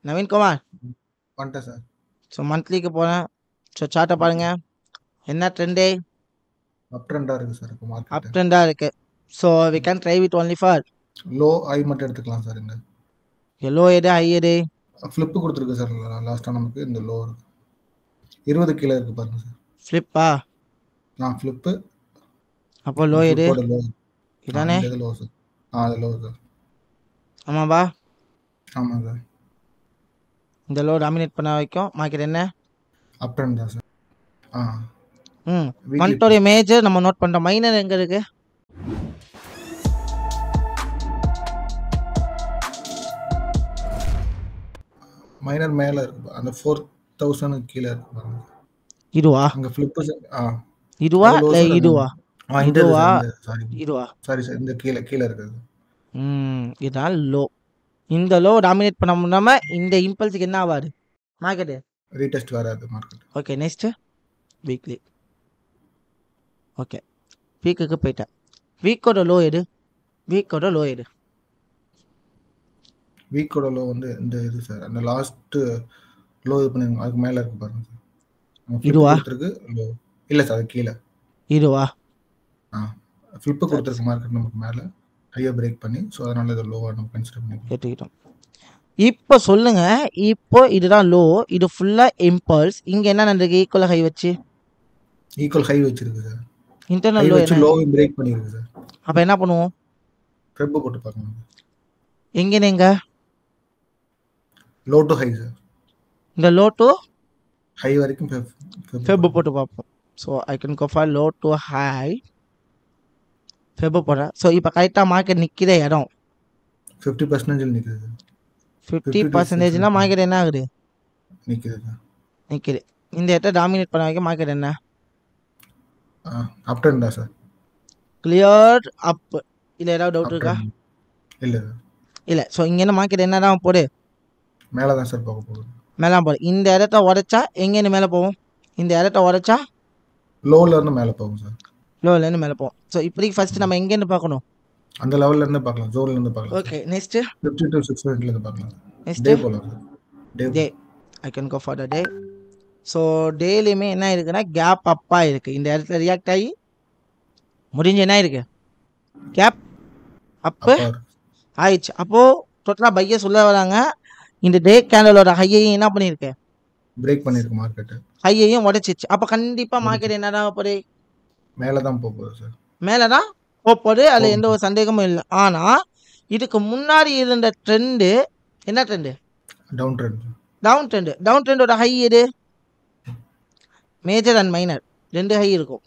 நவீன்குமார் வந்துட்டேன் sir so மந்த்லிக்கு போகிறேன் so சார்ட்டை பாருங்க என்ன ட்ரெண்டே அப் ட்ரெண்டாக இருக்குது சார் இப்போ அப் மார்க்கெட் ட்ரெண்டாக இருக்கு so we can try with only for low ஐ மட்டும் எடுத்துக்கலாம் சார் இந்த எல்லோ எடு ஹை எடு ஃப்ளிப்பு கொடுத்துருக்கு சார் லாஸ்ட்டாக நமக்கு இந்த லோ இருக்கு இருபது கீழே இருக்கு பாருங்க சார் ஃப்ளிப்பா ஆ ஃப்ளிப்பு அப்போ லோ எடு லோ இதானே இது லோ சார் ஆ அது லோ சார் ஆமாப்பா ஆமாம் சார் இந்த லோ டாமினேட் பண்ண வைக்கும் மார்க்கெட் என்ன அப் ட்ரெண்ட் தான் சார் ஆ ம் Weekly மந்த்தோடைய மேஜர் நம்ம நோட் பண்ணுறோம் மைனர் எங்கே இருக்கு மைனர் மேலே இருக்கு அந்த ஃபோர் தௌசண்ட் கீழே இருக்கு பாருங்க இதுவா அங்கே ஃப்ளிப்பு ஆ இதுவா அது low இல்லை sir, இதுவா ஆ இந்த இதுவா? சாரி இதுவா சாரி சார் இந்த கீழே கீழே இருக்குது ம் இதுதான் லோ இந்த லோ டாமினேட் பண்ண முடியாம இந்த இம்பல்ஸுக்கு என்ன ஆகாது மார்க்கெட்டு ரீடெஸ்ட் வராது market okay next weekly okay வீக்குக்கு போயிட்டேன் வீக்கோட லோ எடு வீக்கோட லோ எடு வீக்கோட லோ வந்து இந்த இது சார் அந்த லாஸ்ட் லோ இது பண்ணிருங்க அதுக்கு மேலே இருக்கு பாருங்க சார் இதுவா? கொடுத்துருக்கு லோ இல்லை சார் அது கீழே இதுவா ஆ ஃப்ளிப்பு கொடுத்துருக்கு மார்க்கெட் நமக்கு மேலே ஹையாக பிரேக் பண்ணி ஸோ அதனால இது லோவாக நம்ம கன்சிடர் பண்ணிக்கலாம் கேட்டுக்கிட்டோம் இப்போ சொல்லுங்க இப்போ இதுதான் லோ இது ஃபுல்லாக இம்பல்ஸ் இங்கே என்ன நடந்திருக்கு ஈக்குவலாக ஹை வச்சு ஈக்குவல் ஹை வச்சிருக்கு சார் ஹை இன்டர்னல் லோ வச்சு என்ன லோவையும் பிரேக் பண்ணியிருக்கு சார் அப்போ என்ன பண்ணுவோம் ஃபெப்பு போட்டு பார்க்கலாம் எங்கே எங்க லோ டு ஹை சார் இந்த லோ டு ஹை வரைக்கும் ஃபெப் போட்டு பார்ப்போம் so I can go for low to high fib போடுறேன் ஸோ இப்போ கரெக்டாக மார்க்கெட் நிற்கிற இடம் ஃபிஃப்டி பர்சன்டேஜில் நிற்குது சார் ஃபிஃப்டி 50 to பர்சன்டேஜ்னா 60. மார்க்கெட் என்ன ஆகுது நிற்குது சார் நிற்கிது இந்த இடத்த டாமினேட் பண்ண வைக்க மார்க்கெட் என்ன அப் ட்ரெண்ட் தான் சார் கிளியர் அப் இல்லை ஏதாவது டவுட் இருக்கா இல்லை சார் இல்லை ஸோ இங்கேருந்து மார்க்கெட் என்ன தான் போடு மேலே தான் சார் பார்க்க போகுது மேலே போடு இந்த இடத்த உடைச்சா எங்கேருந்து மேலே போகும் இந்த இடத்த உடைச்சா லோவில் இருந்து மேலே போகும் சார் லோலேருந்து மேலே போகும் ஸோ இப்போதைக்கு ஃபஸ்ட்டு நம்ம எங்கேருந்து பார்க்கணும் அந்த லெவல்ல இருந்து பார்க்கலாம் ஜோன்ல இருந்து பார்க்கலாம் okay next fifty to six இருந்து பார்க்கலாம் டே நெக்ஸ்ட்டு போகலாம் sir day day I can go for the day so டேலையுமே என்ன இருக்குன்னா கேப் அப்பாக இருக்குது இந்த இடத்துல ரியாக்ட் ஆகி முடிஞ்சு என்ன இருக்கு கேப் அப்பு ஆயிடுச்சு அப்போது டோட்டலாக பைய சொல்ல வராங்க இந்த டே கேண்டலோட ஹையையும் என்ன பண்ணியிருக்கு பிரேக் பண்ணிருக்கு மார்க்கெட்டு ஹையையும் உடைச்சிச்சு அப்போ கண்டிப்பாக மார்க்கெட் என்னடா போகுது மேலே தான் போக போகுது சார் மேலே தான் போகுது அதில் எந்த ஒரு சந்தேகமும் இல்லை ஆனால் இதுக்கு முன்னாடி இருந்த ட்ரெண்டு என்ன trend down trend down trend down ட்ரெண்டோட ஹை எது மேஜர் அண்ட் மைனர் ரெண்டு ஹை இருக்கும்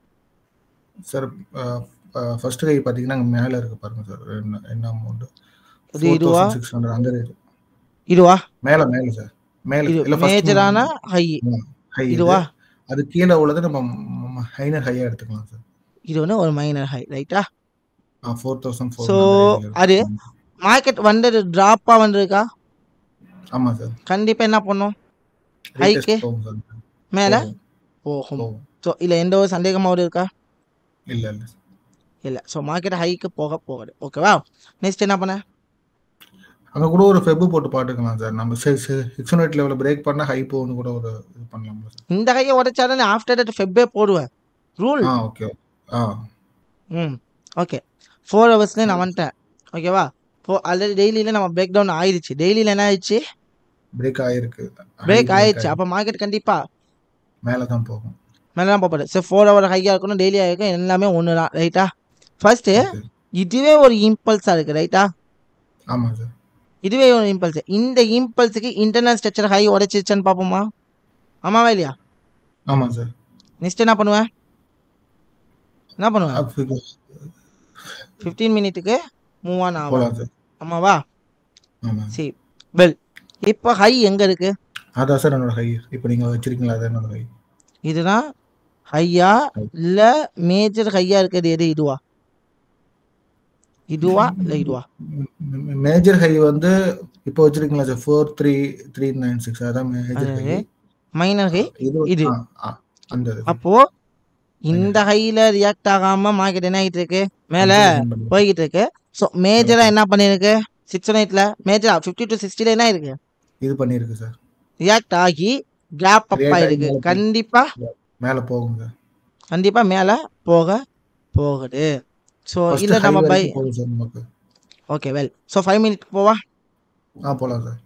சார் ஃபர்ஸ்ட் கை பார்த்தீங்கன்னா அங்கே மேலே இருக்கு பாருங்க சார் என்ன என்ன அமௌண்ட் இது இதுவா சிக்ஸ் ஹண்ட்ரட் அந்த ரேட் இதுவா மேலே மேலே சார் மேலே இது இல்லை மேஜரான ஹை ஹை இதுவா அது கீழே உள்ளது நம்ம ஹைனர் ஹையாக எடுத்துக்கலாம் சார் இது வந்து ஒரு மைனர் ஹை ரைட்டா ஃபோர் தௌசண்ட் So, அது மார்க்கெட் வந்தது ட்ராப்பாக வந்திருக்கா ஆமாம் சார் கண்டிப்பாக என்ன பண்ணும் ஹைக்கு போகும் சார் மேலே போகும். போகும் போகும் ஸோ இல்லை எந்த ஒரு சந்தேகமாவது இருக்கா இல்லை இல்லை இல்லை ஸோ மார்க்கெட் ஹைக்கு போக போகுது ஓகேவா நெக்ஸ்ட் என்ன பண்ண அங்கே கூட ஒரு ஃபெப்பு போட்டு பாட்டுக்கலாம் சார் நம்ம சிக்ஸ் ஹண்ட்ரட் லெவலில் பிரேக் பண்ணால் ஹை போகணும் கூட ஒரு இது பண்ணலாம்ல சார் இந்த கையை உடைச்சாதான் ஆஃப்டர் தட் ஃபெப்பே போடுவேன் ரூல் ஆ ஓகே ஆ ம் ஓகே ஃபோர் ஹவர்ஸ்லேயே நான் வந்துட்டேன் ஓகேவா ஃபோ ஆல்ரெடி டெய்லியில் நம்ம பிரேக் டவுன் ஆயிடுச்சு டெய்லியில் என்ன ஆயிடுச்சு பிரேக் ஆயிருக்கு பிரேக் ஆயிடுச்சு அப்போ மார்க்கெட் கண்டிப்பாக மேலே தான் போகும் மேலே தான் போகுது சரி ஃபோர் ஹவர் ஹையாக இருக்கணும் டெய்லியாக இருக்கும் எல்லாமே ஒன்று தான் ரைட்டா ஃபர்ஸ்ட்டு Okay. இதுவே ஒரு இம்பல்ஸாக இருக்குது ரைட்டா ஆமாம் சார் இதுவே ஒரு இம்பல்ஸ் இந்த இம்பல்ஸுக்கு இன்டர்னல் ஸ்ட்ரக்சர் ஹை உடைச்சிருச்சான்னு பார்ப்போமா ஆமாவா இல்லையா ஆமாம் சார் நெக்ஸ்ட் என்ன பண்ணுவேன் என்ன பண்ணுவேன் ஃபிஃப்டீன் மினிட்டுக்கு மூவ் ஆன் ஆகும் போகலாம் சார் ஆமாவா ஆமாம் சரி வெல் இப்போ ஹை எங்கே இருக்குது அதான் சார் என்னோட ஹை இப்போ நீங்கள் வச்சிருக்கீங்களா அதான் என்னோட ஹை இதுதான் ஹையா இல்லை மேஜர் ஹையா இருக்கிறது எது இதுவா இதுவா இல்லை இதுவா மேஜர் ஹை வந்து இப்போ வச்சிருக்கீங்களா sir four three three nine six அதான் மேஜர் ஹை மைனர் ஹை இது இது. ஆ, ஆ, அந்த இது. அப்போ இந்த ஹையில் ரியாக்ட் ஆகாம மார்க்கெட் என்ன ஆகிட்டு இருக்கு மேலே போய்கிட்டு இருக்கு ஸோ மேஜராக என்ன பண்ணியிருக்கு சிக்ஸ் ஒன் எயிட்டில் மேஜரா ஃபிஃப்டி டு சிக்ஸ்டியில் என்ன இருக்கு இது பண்ணியிருக்கு சார் ரியாக்ட் ஆகி கேப் அப் React ஆகி ஆயிருக்கு மேல போகுது. கண்டிப்பா மேலே போகும் சார் கண்டிப்பா மேல போக போகுது ஸோ ஃபர்ஸ்ட் இல்ல ஹை நம்ம பை வரைக்கும் போகும் சார் நமக்கு okay well so five minute போவா ஆ போகலாம் சார்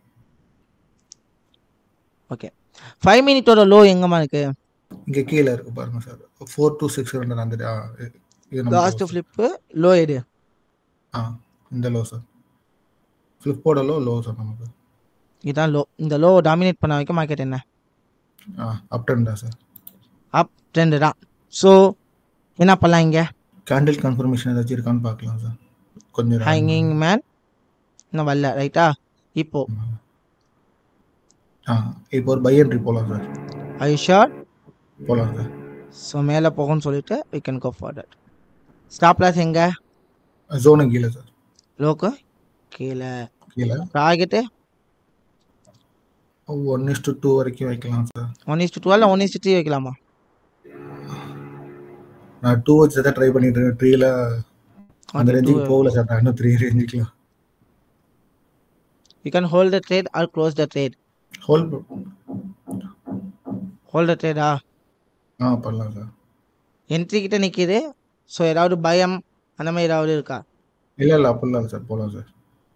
ஓகே ஃபைவ் மினிட்டோட லோ எங்கம்மா இருக்கு இங்கே கீழே இருக்கு பாருங்க sir four two six hundred அந்த ஆ, இது நம்ம last low, sir. Flip low எடு ஆ இந்த லோ சார் ஃப்ளிப்போட லோ லோ சார் நமக்கு இதுதான் லோ இந்த லோ டாமினேட் பண்ண வைக்க மார்க்கெட் என்ன ஆ அப் ட்ரெண்ட் தான் சார் அப் ட்ரெண்டு தான் ஸோ என்ன பண்ணலாம் இங்கே கேண்டில் கன்ஃபர்மேஷன் ஏதாச்சும் இருக்கான்னு பார்க்கலாம் சார் கொஞ்சம் நேரம் ஹேங்கிங் மேன் இன்னும் வரல ரைட்டா இப்போ ஆ இப்போ ஒரு பை என்ட்ரி போகலாம் சார் ஐ ஷார் போகலாம் சார் ஸோ மேலே போகும்னு சொல்லிட்டு we can go for that stop loss எங்கே ஜோனு கீழே சார் லோக்கு கீழே கீழே டார்கெட்டு ஒன் இஸ் டூ வரைக்கும் வைக்கலாம் sir one is to twelve one is to three வைக்கலாமா நான் டூ வச்சு தான் ட்ரை பண்ணிட்டு இருக்கேன் த்ரீல அந்த ரேஞ்சுக்கு போகல சார் நான் இன்னும் த்ரீ ரேஞ்சுக்கலாம் you can hold the trade or close the trade hold hold the ட்ரேடா ஆ பண்ணலாம் சார் என்ட்ரி கிட்ட நிற்கிது ஸோ ஏதாவது பயம் அந்த மாதிரி ஏதாவது இருக்கா இல்லை இல்லை அப்படிலாம் சார் போகலாம் சார்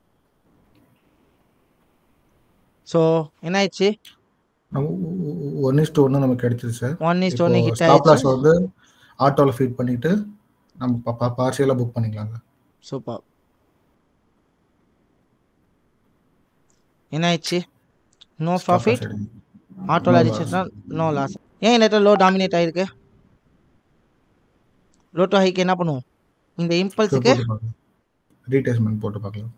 ஸோ என்ன ஆயிடுச்சு ஒன் இஸ் டூ ஒன்று நமக்கு கிடைச்சிது சார் ஒன் இஸ்ட் ஒன்று கிட்ட ஸ்டாப் லாஸ் ஆயிடுச்சு வந்து ஆட்டோவில் ஃபீட் பண்ணிட்டு நம்ம பார்சியலாக புக் பண்ணிக்கலாம் சார் சூப்பர் என்ன ஆயிடுச்சு நோ ப்ராஃபிட் ஆட்டோவில் No அடிச்சிட்டா நோ லாஸ் ஏன் இந்த இடத்துல லோ டாமினேட் ஆயிருக்கு லோ டு ஹைக்கு என்ன பண்ணுவோம் இந்த இம்பல்ஸுக்கு ரீடேஸ்மெண்ட் போட்டு பார்க்கலாம்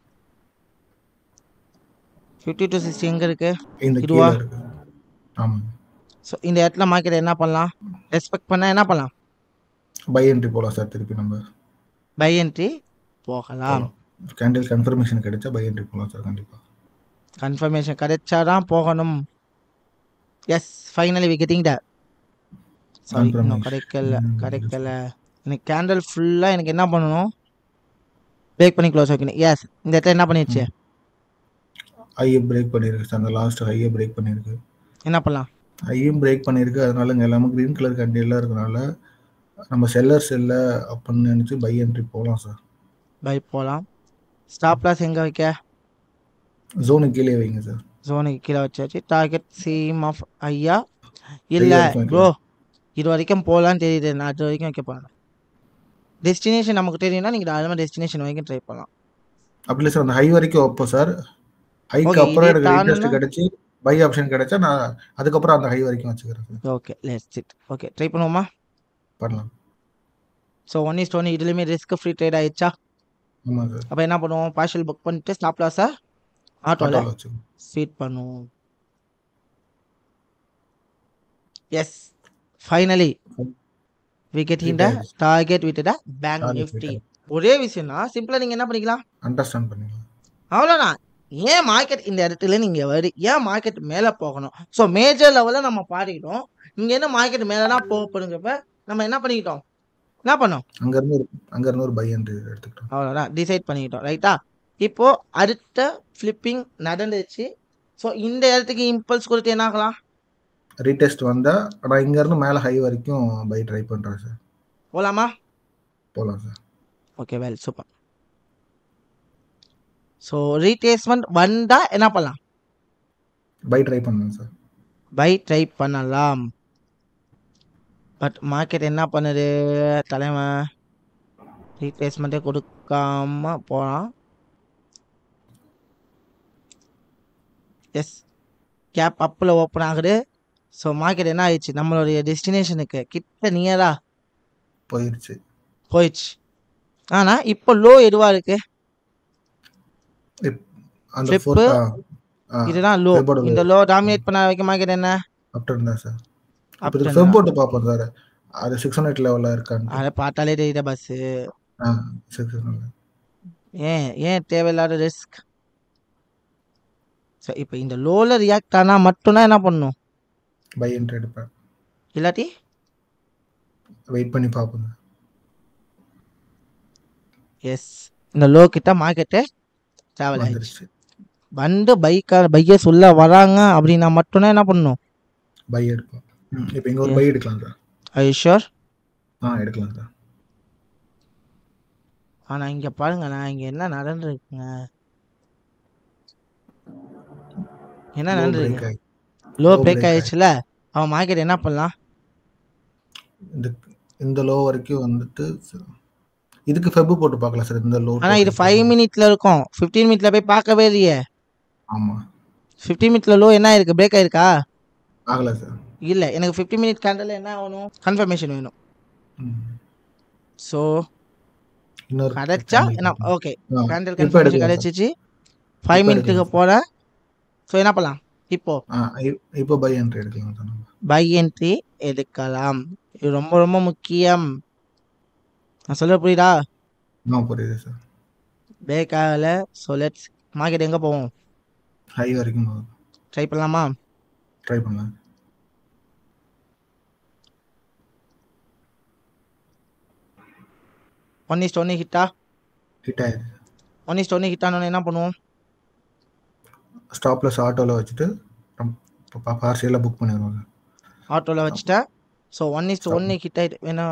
ஃபிஃப்டி டு சிக்ஸ்டி எங்கே இருக்கு இந்த இதுவா? கீழே இருக்கு ஆமாங்க ஸோ இந்த இடத்துல மார்க்கெட் என்ன பண்ணலாம் ரெஸ்பெக்ட் பண்ணால் என்ன பண்ணலாம் பை என்ட்ரி போகலாம் சார் திருப்பி நம்ம பை என்ட்ரி போகலாம் கேண்டில் கன்ஃபர்மேஷன் கிடைச்சா பை என்ட்ரி போகலாம் சார் கண்டிப்பாக கன்ஃபர்மேஷன் கிடைச்சாதான் போகணும் yes finally we getting the sorry இன்னும் Confirmation. கிடைக்கல ம், கிடைக்கல எனக்கு கேண்டில் ஃபுல்லாக எனக்கு என்ன பண்ணணும் பிரேக் பண்ணி க்ளோஸ் வைக்கணும் எஸ் இந்த இடத்துல என்ன பண்ணிடுச்சு ஹையை பிரேக் பண்ணியிருக்கு சார் அந்த லாஸ்ட் ஹையை பிரேக் பண்ணியிருக்கு என்ன பண்ணலாம் ஹையும் பிரேக் பண்ணியிருக்கு அதனால இங்கே எல்லாமே க்ரீன் கலர் கண்டியெல்லாம் இருக்கனால நம்ம செல்லர்ஸ் இல்லை அப்படின்னு நினச்சி பை என்ட்ரி போகலாம் சார் பை போகலாம் ஸ்டாப் லாஸ் எங்கே வைக்க ஜோனுக்கு கீழே வைங்க சார் ஜோனுக்கு கீழே வச்சாச்சு டார்கெட் சீம் ஆஃப் ஐயா இல்லை வரைக்கும் ப்ரோ இது வரைக்கும் போகலான்னு தெரியுது நான் அது வரைக்கும் வைக்க போகிறேன் டெஸ்டினேஷன் நமக்கு தெரியும்னா நீங்கள் தாராளமாக டெஸ்டினேஷன் வரைக்கும் ட்ரை பண்ணலாம் அப்படி இல்லை சார் அந்த ஹை வரைக்கும் வைப்போம் சார் ஹைக்கு Okay, அப்புறம் இதே எனக்கு தாண்டுனா- இன்ட்ரெஸ்ட் கிடைச்சி பை ஆப்ஷன் கிடைச்சா நான் அதுக்கப்புறம் அந்த ஹை வரைக்கும் வச்சுக்கிறேன் sir okay let's it okay try பண்ணுவோமா பண்ணலாம் ஸோ ஒன் இஸ் ஒன் இதுலேயுமே ரிஸ்க் ஃப்ரீ ட்ரேட் ஆயிடுச்சா ஆமாம் சார் அப்போ என்ன பண்ணுவோம் பார்ஷல் புக் பண்ணிட்டு ஸ்டாப் லாஸை ஆட்டோவில் ஆட்டோவில் வச்சுக்கோங்க ஃபீட் பண்ணுவோம் yes finally we get in the target with the bank Target Nifty with ஒரே விஷயம்னா சிம்பிளாக நீங்கள் என்ன பண்ணிக்கலாம் அண்டர்ஸ்டாண்ட் பண்ணிக்கலாம் அவ்வளோதான் ஏன் மார்க்கெட் இந்த இடத்துல நீங்கள் வருது ஏன் மார்க்கெட் மேலே போகணும் ஸோ மேஜர் லெவலில் நம்ம பாடிக்கிட்டோம் இங்கே என்ன மார்க்கெட் மேலே தான் போகப்படுங்கிறப்ப நம்ம என்ன பண்ணிக்கிட்டோம் என்ன பண்ணோம் அங்கேருந்து ஒரு அங்கேருந்து ஒரு பை என்ட்ரி எடுத்துக்கிட்டோம் அவ்வளோதான் டிசைட் பண்ணிக்கிட்டோம் ரைட்டா இப்போ அடுத்த ஃப்ளிப்பிங் நடந்துச்சு ஸோ இந்த இடத்துக்கு இம்பல்ஸ் கொடுத்து என்ன ஆகலாம் ரீடெஸ்ட் வந்தால் நான் இங்கேருந்து மேலே ஹை வரைக்கும் பை ட்ரை பண்ணுறேன் சார் போகலாமா போகலாம் sir okay well super so retracement வந்தால் என்ன பண்ணலாம் பை ட்ரை பண்ணுங்க சார் பை ட்ரை பண்ணலாம் பட் மார்க்கெட் என்ன பண்ணுது தலைமை ரீப்ளேஸ்மெண்ட்டே கொடுக்காம போகலாம் எஸ் கேப் அப்பில் ஓப்பன் ஆகுது ஸோ மார்க்கெட் என்ன ஆயிடுச்சு நம்மளுடைய டெஸ்டினேஷனுக்கு கிட்ட நியராக போயிருச்சு போயிடுச்சு ஆனால் இப்போ லோ எதுவாக இருக்கு அந்த Flip, ஃபோர்த் இதுதான் லோ Fib ஓட low. இந்த லோ டாமினேட் பண்ண வைக்க மார்க்கெட் என்ன அப்டர் தான் சார் Up இப்போ turn ஃபெப் ஆ? போட்டு பார்ப்போம் சார் அது சிக்ஸ் ஹண்ட்ரட் லெவலில் இருக்கான்னு அதை பார்த்தாலே தெரியுத பஸ்ஸு ஆ சிக்ஸ் ஹண்ட்ரட் ஏன் ஏன் தேவையில்லாத ரிஸ்க் சரி இப்போ இந்த லோவில் ரியாக்ட் ஆனால் மட்டும்தான் என்ன பண்ணணும் பை என்ட்ரி எடுப்பேன் இல்லாட்டி வெயிட் பண்ணி பார்ப்போங்க எஸ் இந்த லோ கிட்ட மார்க்கெட்டு ட்ராவல் ஆயிடுச்சு வந்துருச்சு வந்து பைக்கா பைக்கை சொல்ல வராங்க அப்படின்னா மட்டும்தான் என்ன பண்ணணும் பை எடுக்கலாம் ம், இப்போ இங்க ஒரு பை எடுக்கலாம் சார் ஐ ஷோர் ஆ எடுக்கலாம் சார் ஆனா இங்க பாருங்க நான் இங்க என்ன நடந்துருக்குங்க என்ன Low நடந்திருக்கு break ஆகி- லோ low பிரேக் break ஆயிடுச்சுல அவன் மார்க்கெட் என்ன பண்ணலாம் இந்த இந்த லோ வரைக்கும் வந்துட்டு ச- இதுக்கு ஃபெப் போட்டு பார்க்கலாம் சார் இந்த லோ ஆனா இது ஃபைவ் மினிட்ல இருக்கும் ஃபிஃப்டீன் மினிட்ல போய் பார்க்கவே இல்லையே ஆமா ஃபிஃப்டீன் மினிட்ல லோ என்ன இருக்கு பிரேக் ஆயிருக்கா ஆகல சார் இல்ல எனக்கு ஃபிஃப்டி மினிட் கேண்டில் என்ன ஆகணும் கன்ஃபர்மேஷன் வேணும் ம். ஸோ இன்னொரு கிடைச்சா candle என்ன பார்க்கலாம். ஓகே ஆ, கேண்டில் இப்ப கன்ஃபர்மேஷன் எடுக்கலாம் சார். கிடைச்சிச்சு ஃபைவ் இப்ப மினிட்டுக்கு எடுக்கலாம் போகிறேன் ஸோ என்ன பண்ணலாம் இப்போ ஆ இ- இப்போ பை என்ட்ரி எடுக்கலாம் சார் நம்ம பை என்ட்ரி எடுக்கலாம் இது ரொம்ப ரொம்ப முக்கியம் நான் சொல்ல புரியுதா ஆ புரியுது சார் பிரேக் ஆகல ஸோ லெட்ஸ் மார்க்கெட் எங்கே போவோம் ஹை வரைக்கும் ட்ரை பண்ணலாமா ட்ரை பண்ணலாம் ஒன் இஸ்ட் ஒன்று ஹிட்டா ஹிட் ஆயிடுது ஒன் இஸ்ட் ஒன்று ஹிட்டானோன்னு என்ன பண்ணுவோம் ஸ்டாப்லெஸ் ஆட்டோவில் வச்சுட்டு பார்சலாக புக் பண்ணிடுவோம் சார் ஆட்டோவில் வச்சுட்டேன் ஸோ ஒன் இஸ்ட் ஒன்று ஹிட் ஆகிட்டு வேணா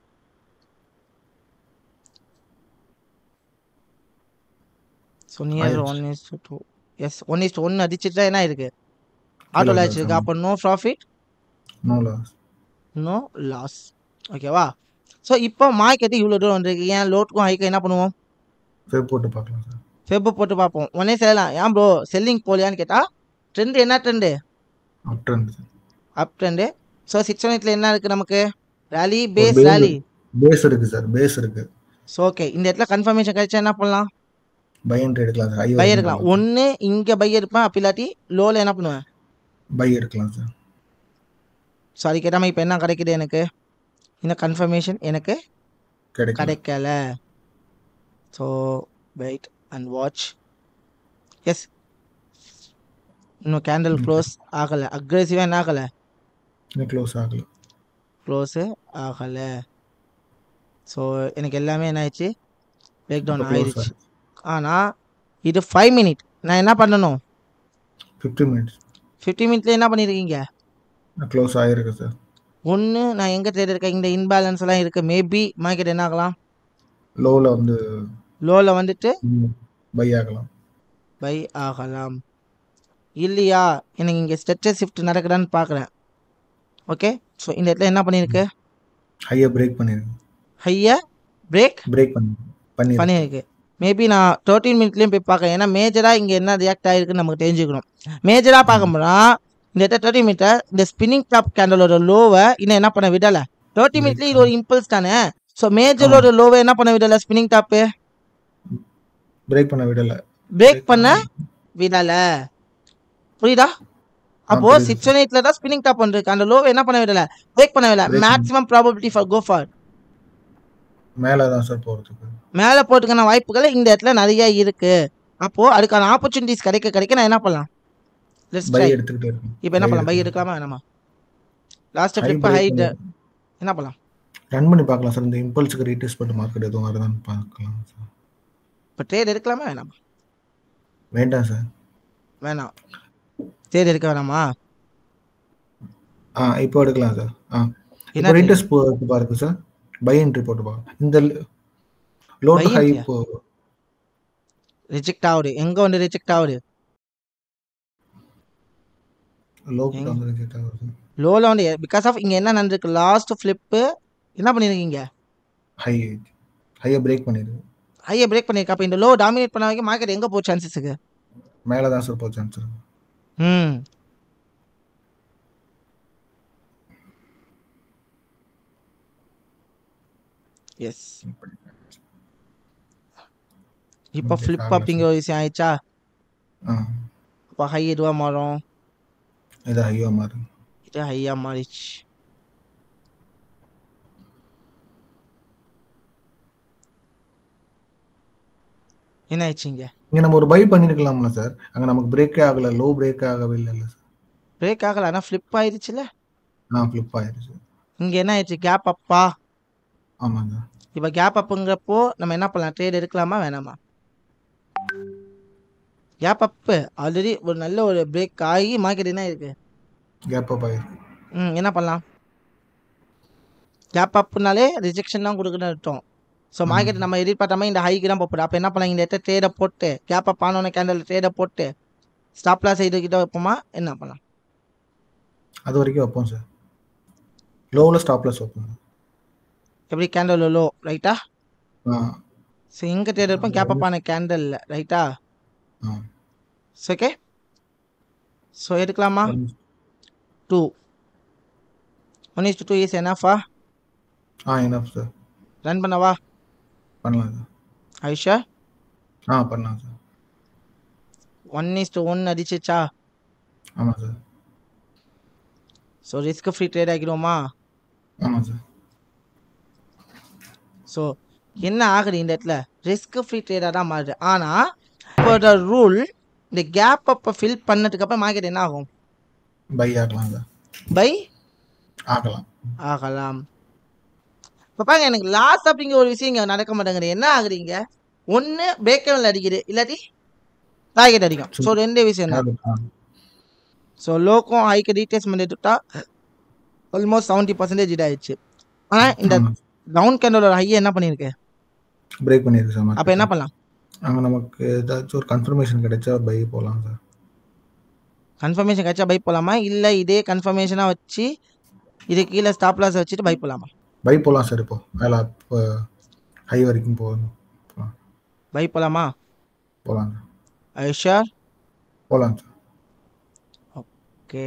ஸோ நியர் ஆயிடுச்சு. One is to two yes one is to ஒன்று அடிச்சுட்டா என்ன இருக்கு ஆட்டோவில் இல்ல, வச்சிருக்கு ஆமா. அப்போ no profit no loss no loss ஓகேவா ஸோ இப்போ மார்க்கெட்டு இவ்வளோ தூரம் வந்திருக்கு ஏன் லோட்டுக்கும் ஹைக்கும் என்ன பண்ணுவோம் ஃபெப் போட்டு பார்க்கலாம் சார் ஃபெப்பு போட்டு பார்ப்போம் உடனே செய்யலாம் ஏன் ப்ரோ செல்லிங் போலியான்னு கேட்டால் ட்ரெண்டு என்ன trend up trend up trend so six மினிட்ல என்ன இருக்குது நமக்கு rally base base rally base இருக்கு சார் பேஸ் இருக்கு ஸோ ஓகே இந்த இடத்துல கன்ஃபர்மேஷன் கிடைச்சா என்ன பண்ணலாம் பை என்ட்ரி எடுக்கலாம் சார் ஹை பை எடுக்கலாம் ஒன்று இங்கே பை எடுப்பேன் அப்படி இல்லாட்டி லோவில் என்ன பண்ணுவேன் பை எடுக்கலாம் சார் ஸோ அதுக்கு ஏற்ற இப்போ என்ன கிடைக்குது எனக்கு இந்த கன்ஃபர்மேஷன் எனக்கு கிடைக்கும் கிடைக்கல so wait and watch yes இன்னும் கேண்டில் க்ளோஸ் ஆகலை அக்ரெசிவாக என்ன ஆகலை இன்னும் க்ளோஸ் ஆகல க்ளோஸு ஆகலை ஸோ எனக்கு எல்லாமே என்ன ஆயிடுச்சு பிரேக் டவுன் இப்ப close ஆயிடுச்சு ஆனால் இது ஃபைவ் மினிட் நான் என்ன பண்ணணும் ஃபிஃப்டி மினிட்ஸ் ஃபிஃப்டி மினிட்ல என்ன பண்ணியிருக்கீங்க க்ளோஸ் ஆகிருக்கு சார் ஒன்று நான் எங்கே ட்ரேட் இருக்கேன் இந்த இன்பேலன்ஸ் எல்லாம் இருக்குது மேபி மார்க்கெட் என்ன ஆகலாம் லோவில் வந்து லோவில் வந்துட்டு பை ஆகலாம் பை ஆகலாம் இல்லையா எனக்கு இங்கே ஸ்ட்ரெச்சர் ஷிஃப்ட் நடக்குதான்னு பார்க்குறேன் ஓகே ஸோ இந்த இடத்துல என்ன பண்ணியிருக்கு ஹையை பிரேக் பண்ணிருக்கு ஹையா பிரேக் பிரேக் பண்ணி பண்ணி பண்ணியிருக்கு மேபி நான் தேர்ட்டீன் மினிட்லேயும் போய் பார்க்குறேன் ஏன்னா மேஜராக இங்கே என்ன ரியாக்ட் ஆகிருக்குன்னு நமக்கு தெரிஞ்சுக்கணும் மேஜராக பார்க்கும்போது இந்த இடத்துல தேர்ட்டி மீட்டர் இந்த ஸ்பின்னிங் டாப் கேண்டலோட லோவை இன்னும் என்ன பண்ண விடலை தேர்ட்டி மினிட்லேயும் இது ஒரு இம்பல்ஸ் தானே ஸோ மேஜரோட லோவை என்ன பண்ண விடலை ஸ்பின்னிங் டாப்பு பிரேக் பண்ண விடல பிரேக் பண்ண விடல புரியுதா அப்போ புரியுது. சிக்ஸ் ஒன் எயிட்ல தான் ஸ்பின்னிங் டாப் பண்ணிருக்கு அந்த லோவை என்ன பண்ண விடல பிரேக் பண்ண விடல Break பண்ண- maximum probability for go for மேலே தான் சார் போகிறதுக்கு மேலே போட்டுக்கான வாய்ப்புகள் இந்த இடத்துல நிறைய இருக்கு அப்போ அதுக்கான ஆப்பர்ச்சுனிட்டிஸ் கிடைக்க கிடைக்க நான் என்ன பண்ணலாம் லெட்ஸ் பை ட்ரை எடுத்துக்கிட்டே இருக்கும் இப்போ என்ன Buy பண்ணலாம் பை எடுத்துக்கிட்டே எடுக்கலாமா வேணாமா last High flip break height பண்ணி- என்ன பண்ணலாம் ரன் பண்ணி பார்க்கலாம் சார் இந்த இம்பல்ஸுக்கு ரீடெஸ்ட் பண்ண மார்க்கெட் எதுவும் வருதான்னு பார்க்கலாம் சார் இப்போ ட்ரேட் எடுக்கலாமா வேணாமா வேண்டாம் சார் வேணாம் ட்ரேட் எடுக்க வேணாமா ஆ இப்போ எடுக்கலாம் சார் ஆ இப்போ என்ன ரீடெஸ்ட் போட்டு பாருங்க சார் பை என்ட்ரி போட்டு பாருங்க இந்த லோ Buy டு ஹை entry-யா? இப்போ ரிஜெக்ட் ஆகுது எங்க வந்து ரிஜெக்ட் ஆகுது லோ எங்க? வந்து reject ஆகுது லோவில் வந்து பிகாஸ் ஆஃப் இங்கே என்ன நடந்திருக்கு லாஸ்ட் ஃப்ளிப்பு என்ன பண்ணியிருக்கீங்க ஹை ஹையை பிரேக் பண்ணிடுது ஹையை பிரேக் பண்ணியிருக்க அப்போ இந்த லோ டாமினேட் பண்ண வரைக்கும் மார்க்கெட் எங்கே போக சான்சஸ் இருக்கு மேலே தான் சார் போக சான்ஸ் இருக்கு ம் எஸ் இப்போ Okay, ஃப்ளிப் ஆகல அப்படிங்கிற ஒரு விஷயம் ஆயிடுச்சா ஆ அப்போ ஹை இதுவாக மாறும் இது ஹையா மாறும் இது ஹையாக மாறிச்சு என்ன ஆயிடுச்சிங்க இங்க நம்ம ஒரு பை பண்ணிருக்கலாம்ல சார் அங்க நமக்கு பிரேக்கே ஆகல லோ பிரேக் ஆகவே இல்லைல்ல சார் பிரேக் ஆகல ஆனால் ஃப்ளிப் ஆயிடுச்சுல ஆ ஃபிளிப் ஆயிடுச்சு இங்கே என்ன ஆயிடுச்சு கேப் அப்பா ஆமாங்க இப்போ கேப் அப்புங்கிறப்போ நம்ம என்ன பண்ணலாம் ட்ரேட் எடுக்கலாமா வேணாமா கேப் அப்பு ஆல்ரெடி ஒரு நல்ல ஒரு பிரேக் ஆகி மார்க்கெட் என்ன இருக்கு கேப் அப் ஆயிருக்கு ம் என்ன பண்ணலாம் கேப் அப்னாலே ரிஜெக்ஷன் தான் கொடுக்குன்னு அர்த்தம் ஸோ மார்க்கெட் நம்ம எதிர்பார்த்தாம இந்த ஹைக்கு தான் போகுது அப்போ என்ன பண்ணலாம் இந்த இடத்த ட்ரேடை போட்டு கேப் அப் ஆனோன்னு கேண்டல் ட்ரேடை போட்டு ஸ்டாப் லாஸ் இது கிட்ட வைப்போமா என்ன பண்ணலாம் அது வரைக்கும் வைப்போம் சார் லோவில் ஸ்டாப்லெஸ் வைப்போம் எப்படி கேண்டல் லோ ரைட்டா ஆ ஸோ எங்கே ட்ரேட் இருப்போம் கேப் அப் ஆன கேண்டலில் ரைட்டா ஆ ஸோ ஓகே ஸோ எடுக்கலாமா two one is two is என்னஃபா ஆ எனஃப் சார் ரன் பண்ணவா பண்ணலாம் சார் ஐஷா ஆ பண்ணலாம் sir one is two one அடிச்சிச்சா ஆமாம் sir so risk free trade ஆக்கிடுவோமா ஆமாம் சார் ஸோ என்ன ஆகுது இந்த இடத்துல ரிஸ்க் ஃப்ரீ ட்ரேடாக தான் மாறுது ஆனால் இப்போ ரூல் இந்த கேப் அப்போ ஃபில் பண்ணதுக்கு அப்புறம் மார்க்கெட் என்ன ஆகும் பை ஆகலாம் சார் பை ஆகலாம் ஆகலாம் இப்போ பாருங்க எனக்கு லாஸ் அப்படிங்கிற ஒரு விஷயம் இங்கே நடக்க மாட்டேங்குது என்ன ஆகுறீங்க ஒன்று பிரேக்கவில் அடிக்குது இல்லாட்டி டார்கெட் அடிக்கும் ஸோ ரெண்டே விஷயம் தான் ஆ ஸோ லோக்கும் ஹைக்கு டீட்டெயில்ஸ் பண்ணிட்டுட்டா ஆல்மோஸ்ட் செவன்ட்டி பர்சன்டேஜ் இதாகிடுச்சு ஆனால் இந்த டவுன் கேண்டலோட ஹையை என்ன பண்ணியிருக்கு பிரேக் பண்ணியிருக்கு சார் அப்போ என்ன பண்ணலாம் அங்கே நமக்கு ஏதாச்சும் ஒரு கன்ஃபர்மேஷன் கிடைச்சா பை போகலாம் சார் கன்ஃபர்மேஷன் கிடைச்சா பை போகலாமா இல்லை இதே கன்ஃபர்மேஷனாக வச்சு இது கீழே ஸ்டாப் லாஸ் வச்சுட்டு பை போகலாமா பை போகலாம் சார் இப்போ மேலே அப்போ ஹை வரைக்கும் போகணும் போகலாம் பை போகலாமா போகலாம் சார் ஐஷா போகலாம் sir okay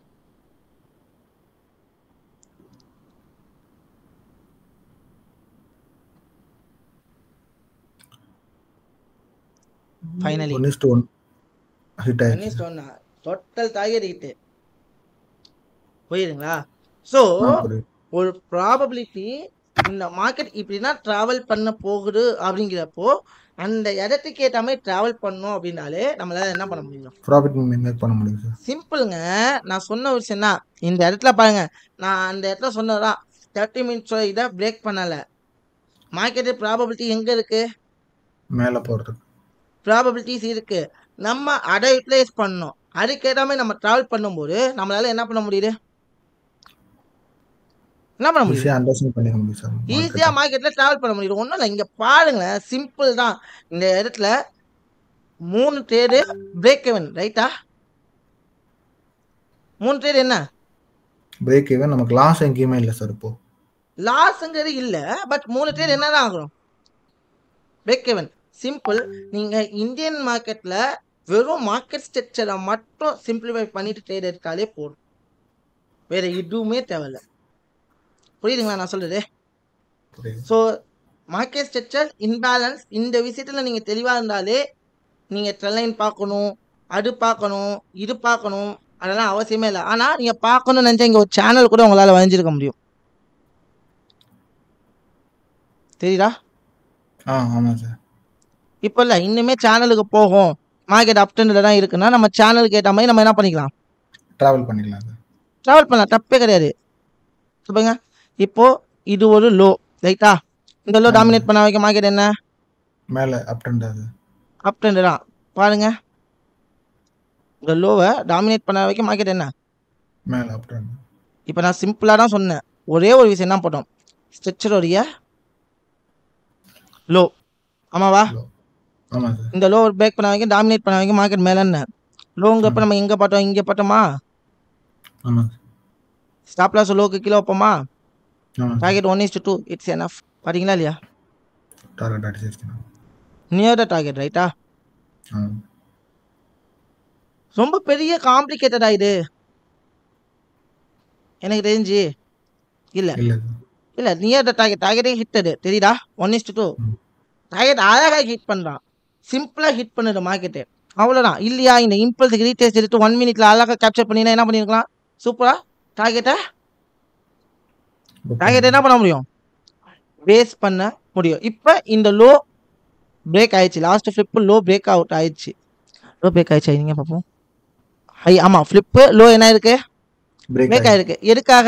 finally one is one hit ஆயிடுச்சு சொன்னா டோட்டல் டார்கெட் ஹிட்டு புரியுதுங்களா ஸோ ஆ, புரியுது. ஒரு ப்ராபபிலிட்டி இந்த மார்க்கெட் இப்படின்னா ட்ராவல் பண்ண போகுது அப்படிங்கிறப்போ அந்த இடத்துக்கு ஏற்ற மாதிரி ட்ராவல் பண்ணோம் அப்படின்னாலே நம்மளால என்ன பண்ண முடியும் ப்ராஃபிட் மேக் பண்ண முடியும் சார் சிம்பிளுங்க நான் சொன்ன ஒரு விஷயம் தான் இந்த இடத்துல பாருங்க நான் அந்த இடத்துல சொன்னதான் தேர்ட்டி மினிட்ஸ் இதை பிரேக் பண்ணலை மார்க்கெட்டு ப்ராபபிலிட்டி எங்கே இருக்கு மேலே போகிறதுக்கு ப்ராபபிலிட்டிஸ் இருக்கு நம்ம அதை யூட்டிலைஸ் பண்ணோம் அதுக்கேற்ற மாதிரி நம்ம ட்ராவல் பண்ணும்போது நம்மளால என்ன பண்ண முடியுது என்ன பண்ண முடியுது ஈஸியாக அண்டர்ஸ்டாண்ட் பண்ணிக்க முடியும் சார் ஈஸியா மார்க்கெட்ல டிராவல் பண்ண முடியும் ஒன்றும் இல்லை இங்க பாருங்களேன் சிம்பிள் தான் இந்த இடத்துல மூணு ட்ரேடு பிரேக் எவன் ரைட்டா மூணு ட்ரேடு என்ன பிரேக் ஈவன் நமக்கு லாஸ் எங்கேயுமே இல்லை சார் இப்போ லாஸ்ங்கிறது இல்ல பட் மூணு ட்ரேட் என்னதான் ஆகும் பிரேக் எவன் சிம்பிள் நீங்க இந்தியன் மார்க்கெட்ல வெறும் மார்க்கெட் ஸ்ட்ரக்சரை மட்டும் சிம்பிளிஃபை பண்ணிட்டு ட்ரேட் எடுத்தாலே போதும் வேற எதுவுமே தேவையில்ல புரியுதுங்களா நான் சொல்றது புரியுது ஸோ மார்க்கெட் ஸ்ட்ரக்சர் இன்பேலன்ஸ் இந்த விஷயத்தில் நீங்கள் தெளிவாக இருந்தாலே நீங்கள் ட்ரெல்லைன் பார்க்கணும் அது பார்க்கணும் இது பார்க்கணும் அதெல்லாம் அவசியமே இல்லை ஆனால் நீங்கள் பார்க்கணும்னு நினச்சா இங்கே ஒரு சேனல் கூட உங்களால் வரைஞ்சிருக்க முடியும் தெரியுதா ஆ ஆமாம் சார் இப்போ இல்லை இன்னுமே சேனலுக்கு போகும் மார்க்கெட் அப் ட்ரெண்டில் தான் இருக்குன்னா நம்ம சேனலுக்கு ஏற்ற மாதிரி நம்ம என்ன பண்ணிக்கலாம் ட்ராவல் பண்ணிக்கலாம் சார் ட்ராவல் பண்ணலாம் தப்பே கிடையாது சொல்லுங்க இப்போ இது ஒரு லோ ரைட்டா இந்த லோ டாமினேட் பண்ண வைக்க மார்க்கெட் என்ன மேலே அப் ட்ரெண்ட் அது அப் ட்ரெண்டு தான் பாருங்க இந்த லோவை டாமினேட் பண்ண வைக்க மார்க்கெட் என்ன மேலே அப் ட்ரெண்ட் இப்போ நான் சிம்பிளாக தான் சொன்னேன் ஒரே ஒரு விஷயம் தான் போட்டோம் ஸ்ட்ரெச்சருடைய லோ ஆமாவா ஆமாம் சார் இந்த லோ பிரேக் பண்ண வைக்க டாமினேட் பண்ண வைக்க மார்க்கெட் மேலே என்ன லோங்கிறப்ப நம்ம எங்கே பார்த்தோம் இங்கே பார்த்தோமா ஆமாம் சார் ஸ்டாப் லாஸ் லோக்கு கீழே வைப்போமா ஆமாம் sir target one is two it's enough பார்த்தீங்களா இல்லையா டார்கெட் அடிச்சிருச்சு நியர் த டார்கெட் ரைட்டா ஆ ரொம்ப பெரிய காம்ப்ளிகேட்டடா இது எனக்கு தெரிஞ்சு இல்லை இல்லை சார் இல்லை நியர் த டார்கெட் டார்கெட்டே ஹிட்டடு தெரியுதா one is to two hmm. Target அழகாக ஹிட் பண்ணுறான் சிம்பிளாக ஹிட் பண்ணுது மார்க்கெட்டு அவ்வளோதான் இல்லையா இந்த இம்பல்ஸுக்கு ரீடேஸ்ட் எடுத்து ஒன் மினிட்ல அழகாக கேப்சர் பண்ணினா என்ன பண்ணியிருக்கலாம் சூப்பராக டார்கெட்டை டார்கெட் என்ன பண்ண முடியும் பேஸ் பண்ண முடியும் இப்போ இந்த லோ பிரேக் ஆயிடுச்சு last flip low break out ஆயிடுச்சு லோ பிரேக் ஆயிடுச்சு நீங்கள் பார்ப்போம் ஐ ஆமாம் ஃப்ளிப்பு லோ என்ன இருக்கு பிரேக் பிரேக் ஆயிருக்கு எதுக்காக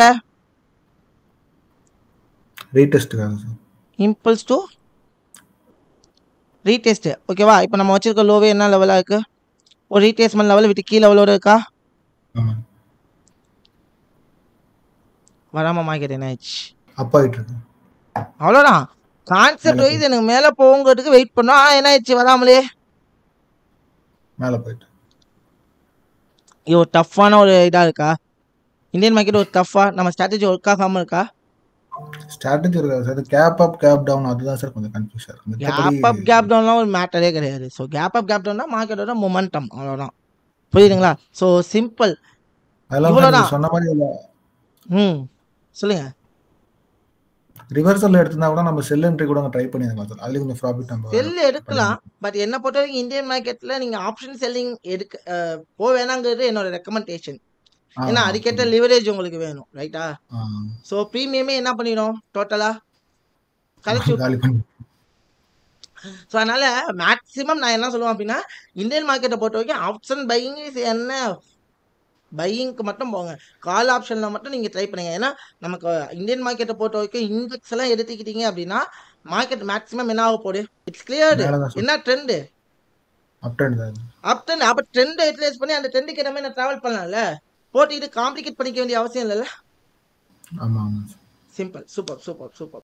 ரீடெஸ்ட்டுக்காக சார் இம்பல்ஸ் டு ரீடெஸ்ட் ஓகேவா இப்போ நம்ம வச்சிருக்க லோவே என்ன லெவலாக இருக்கு ஒரு ரீட்ரேஸ்மெண்ட் லெவல் விட்டு கீழே லெவலோட இருக்கா ஆமாம் வராம மார்க்கெட் என்ன ஆயிடுச்சு அப் ஆயிட்டு இருக்கு அவ்வளோதான் கான்செப்ட் மேல வைஸ் எனக்கு மேலே போங்கிறதுக்கு வெயிட் பண்ணோம் ஆனால் என்ன ஆயிடுச்சு வராமலே மேலே போயிட்டு இது ஒரு டஃப்பான ஒரு இதாக இருக்கா இந்தியன் மார்க்கெட் ஒரு டஃப்பா நம்ம ஸ்ட்ராட்டஜி ஒர்க் ஆகாமல் இருக்கா ஸ்ட்ராட்டஜி இருக்காது sir gap up gap down அதுதான் சார் கொஞ்சம் கன்ஃபியூஸாக இருக்கு கேப் அப் கேப் டவுன்லாம் ஒரு மேட்டரே கிடையாது ஸோ கேப் அப் கேப் டவுன்னா மார்க்கெட்டோட மொமெண்டம் அவ்வளோதான் புரியுதுங்களா ஸோ சிம்பிள் அதெல்லாம் இவ்வளவுதான். நீங்க சொன்ன மாதிரி ம் சொல்லுங்க ரிவர்சல் எடுத்திருந்தா கூட நம்ம செல் என்ட்ரி கூட ட்ரை பண்ணியிருக்கலாம் சார் அதுல கொஞ்சம் ப்ராஃபிட் நம்ம செல் எடுக்கலாம் பட் என்ன பொறுத்த வரைக்கும் இந்தியன் மார்க்கெட்டில் நீங்கள் ஆப்ஷன் செல்லிங் எடுக்க அஹ், போ வேணாங்கிறது என்னோட ரெக்கமெண்டேஷன் ஆ, ஏன்னா அதுக்கேற்ற லிவரேஜ் உங்களுக்கு வேணும் ரைட்டா ஆ, ஸோ ப்ரீமியமே என்ன பண்ணிடும் டோட்டலாக கழிச்சு காலி பண்ணி ஸோ அதனால மேக்ஸிமம் நான் என்ன சொல்லுவேன் அப்படின்னா இந்தியன் மார்க்கெட்டை பொறுத்த வரைக்கும் ஆப்ஷன் பையிங் என்ன பையிங்க்கு மட்டும் போங்க கால் ஆப்ஷனில் மட்டும் நீங்கள் ட்ரை பண்ணுங்க ஏன்னா நமக்கு இந்தியன் மார்க்கெட்டை பொறுத்த வரைக்கும் இண்டெக்ஸ் எல்லாம் எடுத்துக்கிட்டீங்க அப்படின்னா மார்க்கெட் மேக்ஸிமம் என்ன ஆக போகுது இட்ஸ் கிளியர்டு மேலதான் சார் என்ன ட்ரெண்டு அப் ட்ரெண்ட் தான் அப் ட்ரெண்ட் அப்போ ட்ரெண்டை யூட்டிலைஸ் பண்ணி அந்த ட்ரெண்டுக்கு என்ன மாதிரி நான் ட்ராவல் பண்ணலாம்ல போட்டு இது காம்ப்ளிகேட் பண்ணிக்க வேண்டிய அவசியம் இல்லைல்ல ஆமா ஆமா சிம்பிள் சூப்பர் சூப்பர் சூப்பர்